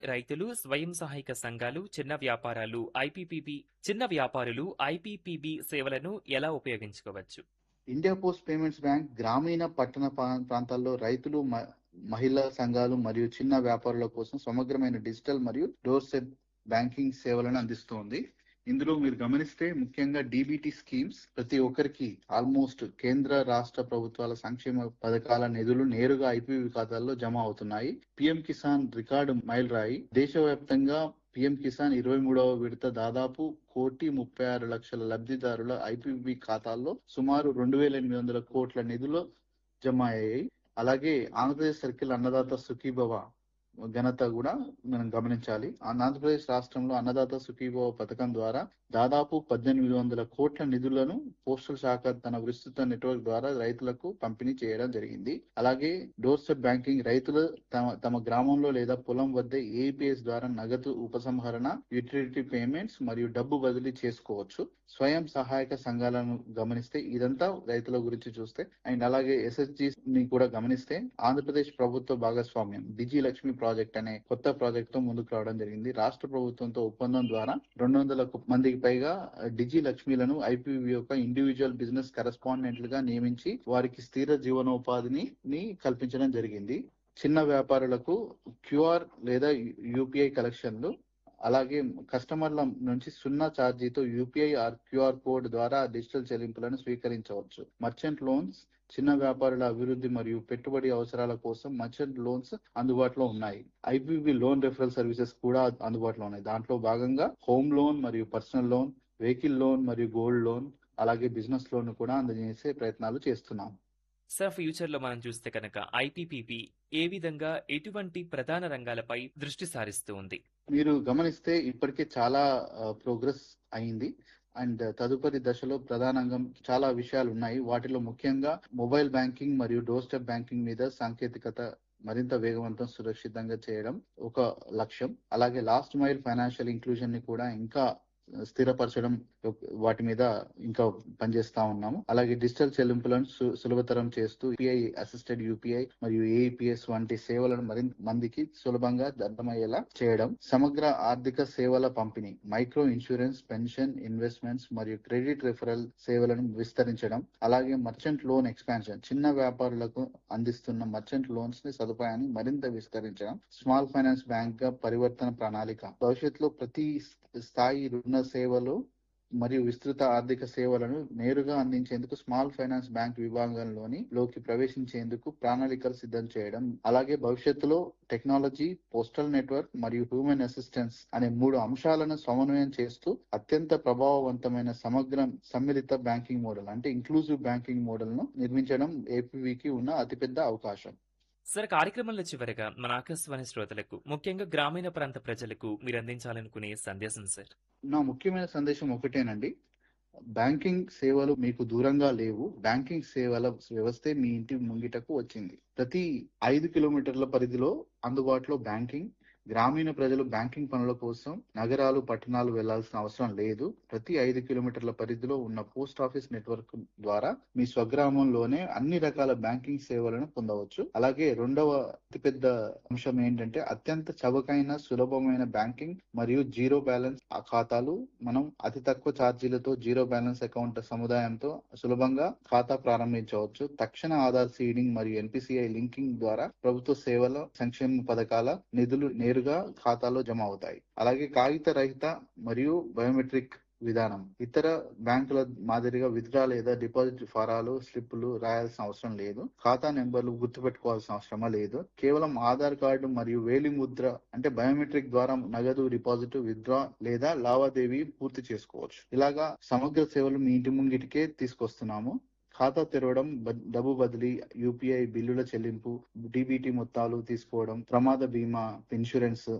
రైతులు, స్వయం సహాయక సంఘాలు, చిన్న వ్యాపారాలు, ఐపీపీబీ చిన్న వ్యాపారులు ఐపీపీబీ సేవలను ఎలా ఉపయోగించుకోవచ్చు? ఇండియా పోస్ట్ పేమెంట్స్ బ్యాంక్ గ్రామీణ, పట్టణ పా- ప్రాంతాల్లో రైతులు, మ- మహిళా సంఘాలు మరియు చిన్న వ్యాపారుల కోసం సమగ్రమైన డిజిటల్ మరియు డోర్ స్టెప్ బ్యాంకింగ్ సేవలను అందిస్తోంది. ఇందులో మీరు గమనిస్తే ముఖ్యంగా డీబీటీ స్కీమ్స్ ప్రతి ఒక్కరికి ఆల్మోస్ట్ కేంద్ర రాష్ట్ర ప్రభుత్వాల సంక్షేమ పథకాల నిధులు నేరుగా ఐపీవీ ఖాతాల్లో జమ అవుతున్నాయి. పీఎం కిసాన్ రికార్డు మైలురాయి దేశవ్యాప్తంగా పీఎం కిసాన్ ఇరవై మూడవ విడత దాదాపు కోటి ముప్పై ఆరు లక్షల లబ్ధిదారుల ఐపీబీ ఖాతాల్లో సుమారు రెండు వేల ఎనిమిది వందల కోట్ల నిధులు జమ అయ్యాయి. అలాగే ఆంధ్రప్రదేశ్ సర్కిల్ అన్నదాత సుఖీభవ ఘనత కూడా మనం గమనించాలి. ఆంధ్రప్రదేశ్ రాష్ట్రంలో అన్నదాత సుఖీభవ పథకం ద్వారా దాదాపు పద్దెనిమిది వందల కోట్ల నిధులను పోస్టల్ శాఖ తన విస్తృత నెట్వర్క్ ద్వారా రైతులకు పంపిణీ చేయడం జరిగింది. అలాగే డోర్ స్టెప్ బ్యాంకింగ్ రైతులు తమ తమ గ్రామంలో లేదా పొలం వద్దే ఏఈపీఎస్ ద్వారా నగదు ఉపసంహరణ, యుటిలిటీ పేమెంట్స్ మరియు డబ్బు బదిలీ చేసుకోవచ్చు. స్వయం సహాయక సంఘాలను గమనిస్తే ఇదంతా రైతుల గురించి చూస్తే అండ్ అలాగే ఎస్ఎస్జి ని కూడా గమనిస్తే ఆంధ్రప్రదేశ్ ప్రభుత్వ భాగస్వామ్యం డిజి లక్ష్మి ప్రాజెక్ట్ అనే కొత్త ప్రాజెక్ట్ తో ముందుకు రావడం జరిగింది. రాష్ట్ర ప్రభుత్వంతో ఒప్పందం ద్వారా రెండు వందల మందికి పైగా డిజి లక్ష్మీలను ఐపీవీ యొక్క ఇండివిజువల్ బిజినెస్ కరెస్పాండెంట్లుగా నియమించి వారికి స్థిర జీవనోపాధిని ని కల్పించడం జరిగింది. చిన్న వ్యాపారులకు క్యూఆర్ లేదా యూపీఐ కలెక్షన్లు అలాగే కస్టమర్ల నుంచి సున్నా ఛార్జీతో యూపీఐ ఆర్ క్యూఆర్ కోడ్ ద్వారా డిజిటల్ చెల్లింపులను స్వీకరించవచ్చు. మర్చెంట్ లోన్స్ చిన్న వ్యాపారుల అభివృద్ధి మరియు పెట్టుబడి అవసరాల కోసం మర్చెంట్ లోన్స్ అందుబాటులో ఉన్నాయి. ఐపీబీ లోన్ రెఫరల్ సర్వీసెస్ కూడా అందుబాటులో ఉన్నాయి. దాంట్లో భాగంగా హోమ్ లోన్ మరియు పర్సనల్ లోన్, వెహికల్ లోన్ మరియు గోల్డ్ లోన్ అలాగే బిజినెస్ లోన్ కూడా అందజేసే ప్రయత్నాలు చేస్తున్నాం. సార్ ఫ్యూచర్‌లో మనం చూస్తే కనుక ఐపీపీబీ ఏ విధంగా ఎటువంటి ప్రధాన రంగాలపై దృష్టి సారిస్తూ ఉంది? మీరు గమనిస్తే ఇప్పటికే చాలా ఆహ్, ప్రోగ్రెస్ అయింది. అండ్ తదుపరి దశలో ప్రధానంగా చాలా విషయాలు ఉన్నాయి. వాటిలో ముఖ్యంగా మొబైల్ బ్యాంకింగ్ మరియు డోర్ స్టెప్ బ్యాంకింగ్ మీద సాంకేతికత మరింత వేగవంతం, సురక్షితంగా చేయడం ఒక లక్ష్యం. అలాగే లాస్ట్ మైల్ ఫైనాన్షియల్ ఇంక్లూజన్ ని కూడా ఇంకా స్థిరపరచడం వాటి మీద ఇంకా పనిచేస్తా ఉన్నాము. అలాగే డిజిటల్ చెల్లింపులను సు సులభతరం చేస్తూ యూపీఐ అసిస్టెడ్ యూపీఐ మరియు ఏఈపీఎస్ వంటి సేవలను మరింత మందికి సులభంగా అర్థమయ్యేలా చేయడం. సమగ్ర ఆర్థిక సేవల పంపిణీ మైక్రో ఇన్సూరెన్స్, పెన్షన్, ఇన్వెస్ట్మెంట్స్ మరియు క్రెడిట్ రిఫరల్ సేవలను విస్తరించడం. అలాగే మర్చెంట్ లోన్ ఎక్స్పాన్షన్ చిన్న వ్యాపారులకు అందిస్తున్న మర్చెంట్ లోన్స్ ని సదుపాయాన్ని మరింత విస్తరించడం. స్మాల్ ఫైనాన్స్ బ్యాంక్ గా పరివర్తన ప్రణాళిక భవిష్యత్తులో ప్రతి స్థాయి రుణ సేవలు మరియు విస్తృత ఆర్థిక సేవలను నేరుగా అందించేందుకు స్మాల్ ఫైనాన్స్ బ్యాంక్ విభాగంలోని లోకి ప్రవేశించేందుకు ప్రణాళికలు సిద్ధం చేయడం. అలాగే భవిష్యత్తులో టెక్నాలజీ, పోస్టల్ నెట్వర్క్ మరియు హ్యూమన్ అసిస్టెన్స్ అనే మూడు అంశాలను సమన్వయం చేస్తూ అత్యంత ప్రభావవంతమైన సమగ్ర సమ్మిళిత బ్యాంకింగ్ మోడల్ అంటే ఇంక్లూజివ్ బ్యాంకింగ్ మోడల్ ను నిర్మించడం ఏపీవీకి ఉన్న అతిపెద్ద అవకాశం. సార్ కార్యక్రమంలో చివరగా మన ఆకాశవాణి శ్రోతలకు ముఖ్యంగా గ్రామీణ ప్రాంత ప్రజలకు మీరు అందించాలనుకునే సందేశం సార్? నా ముఖ్యమైన సందేశం ఒకటేనండి. బ్యాంకింగ్ సేవలు మీకు దూరంగా లేవు. బ్యాంకింగ్ సేవల వ్యవస్థే మీ ఇంటి ముంగిటకు వచ్చింది. ప్రతి ఐదు కిలోమీటర్ల పరిధిలో అందుబాటులో బ్యాంకింగ్ గ్రామీణ ప్రజలు బ్యాంకింగ్ పనుల కోసం నగరాలు, పట్టణాలు వెళ్లాల్సిన అవసరం లేదు. ప్రతి ఐదు కిలోమీటర్ల పరిధిలో ఉన్న పోస్ట్ ఆఫీస్ నెట్వర్క్ ద్వారా మీ స్వగ్రామంలోనే అన్ని రకాల బ్యాంకింగ్ సేవలను పొందవచ్చు. అలాగే రెండవ అతిపెద్ద అంశం ఏంటంటే అత్యంత చవకైన, సులభమైన బ్యాంకింగ్ మరియు జీరో బ్యాలెన్స్ ఖాతాలు మనం అతి తక్కువ ఛార్జీలతో జీరో బ్యాలెన్స్ అకౌంట్ సముదాయంతో సులభంగా ఖాతా ప్రారంభించవచ్చు. తక్షణ ఆధార్ సీడింగ్ మరియు ఎన్పిసిఐ లింకింగ్ ద్వారా ప్రభుత్వ సేవల, సంక్షేమ పథకాల నిధులు నేరుగా ఖాతాలో జమ అవుతాయి. అలాగే కాగిత రహిత మరియు బయోమెట్రిక్ విధానం ఇతర బ్యాంకుల మాదిరిగా విత్డ్రా లేదా డిపాజిట్ ఫారాలు, స్లిప్పులు రాయాల్సిన అవసరం లేదు. ఖాతా నెంబర్లు గుర్తుపెట్టుకోవాల్సిన అవసరమా లేదు. కేవలం ఆధార్ కార్డు మరియు వేలి ముద్ర అంటే బయోమెట్రిక్ ద్వారా నగదు డిపాజిట్, విత్డ్రా లేదా లావాదేవీ పూర్తి చేసుకోవచ్చు. ఇలాగా సమగ్ర సేవలు మీ ఇంటి ముంగిటికే తీసుకొస్తున్నాము. ఖాతా తెరవడం, డబ్బు బదిలీ, యూపీఐ బిల్లుల చెల్లింపు, డీబీటీ మొత్తాలు తీసుకోవడం, ప్రమాద బీమా, ఇన్సూరెన్స్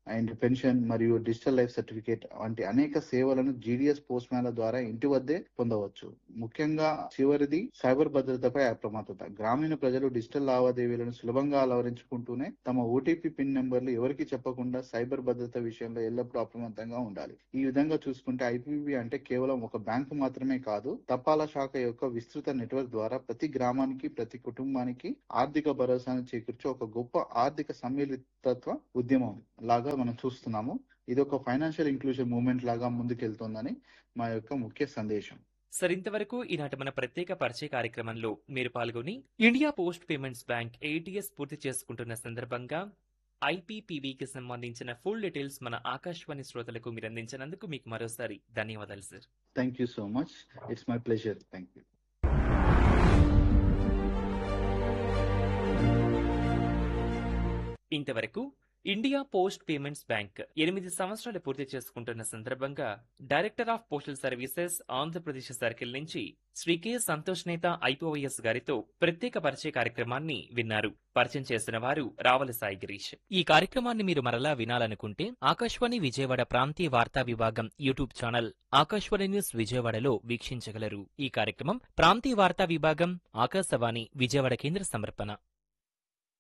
అండ్ పెన్షన్ మరియు డిజిటల్ లైఫ్ సర్టిఫికేట్ వంటి అనేక సేవలను జీడిఎస్ పోస్ట్ మ్యాన్ల ద్వారా ఇంటి వద్దే పొందవచ్చు ముఖ్యంగా చివరిది సైబర్ భద్రతపై అప్రమత్తత గ్రామీణ ప్రజలు డిజిటల్ లావాదేవీలను సులభంగా అలవరించుకుంటూనే తమ ఓటీపీ పిన్ నెంబర్లు ఎవరికి చెప్పకుండా సైబర్ భద్రత విషయంలో ఎల్లప్పుడూ అప్రమత్తంగా ఉండాలి ఈ విధంగా చూసుకుంటే ఐపీబీ అంటే కేవలం ఒక బ్యాంకు మాత్రమే కాదు తపాలా శాఖ యొక్క విస్తృత నెట్వర్క్ ద్వారా ప్రతి గ్రామానికి ప్రతి కుటుంబానికి ఆర్థిక భరోసాను చేకూర్చే ఒక గొప్ప ఆర్థిక సమ్మిళితత్వ ఉద్యమం లాగా మనం చూస్తున్నాము ఇది ఒక ఫైనాన్షియల్ ఇంక్లూజన్ మూవ్మెంట్ లాగా ముందుకెళ్తోందని మా యొక్క ముఖ్య సందేశం సార్ ఇంతవరకు ఈనాటి మన ప్రత్యేక పరిచయ కార్యక్రమంలో మీరు పాల్గొని ఇండియా పోస్ట్ పేమెంట్స్ బ్యాంక్ ఏటీఎస్ పూర్తి చేసుకుంటున్న సందర్భంగా ఐపీపీబీకి సంబంధించిన ఫుల్ డీటెయిల్స్ మన ఆకాశవాణి శ్రోతలకు మీరు అందించినందుకు మీకు మరోసారి ధన్యవాదాలు sir thank you so much it's my pleasure thank you ఇంతవరకు ఇండియా పోస్ట్ పేమెంట్స్ బ్యాంక్ ఎనిమిది సంవత్సరాలు పూర్తి చేసుకుంటున్న సందర్భంగా director of postal services Andhra Pradesh circle నుంచి శ్రీ కె సంతోష్ నేత ఐపీఓఎస్ గారితో ప్రత్యేక పరిచయ కార్యక్రమాన్ని విన్నారు పరిచయం చేసిన వారు రావల సాయి గిరీష్ ఈ కార్యక్రమాన్ని మీరు మరలా వినాలనుకుంటే ఆకాశవాణి విజయవాడ ప్రాంతీయ వార్తా విభాగం యూట్యూబ్ ఛానల్ ఆకాశవాణి న్యూస్ విజయవాడలో వీక్షించగలరు ఈ కార్యక్రమం ప్రాంతీయ వార్తా విభాగం ఆకాశవాణి విజయవాడ కేంద్ర సమర్పణ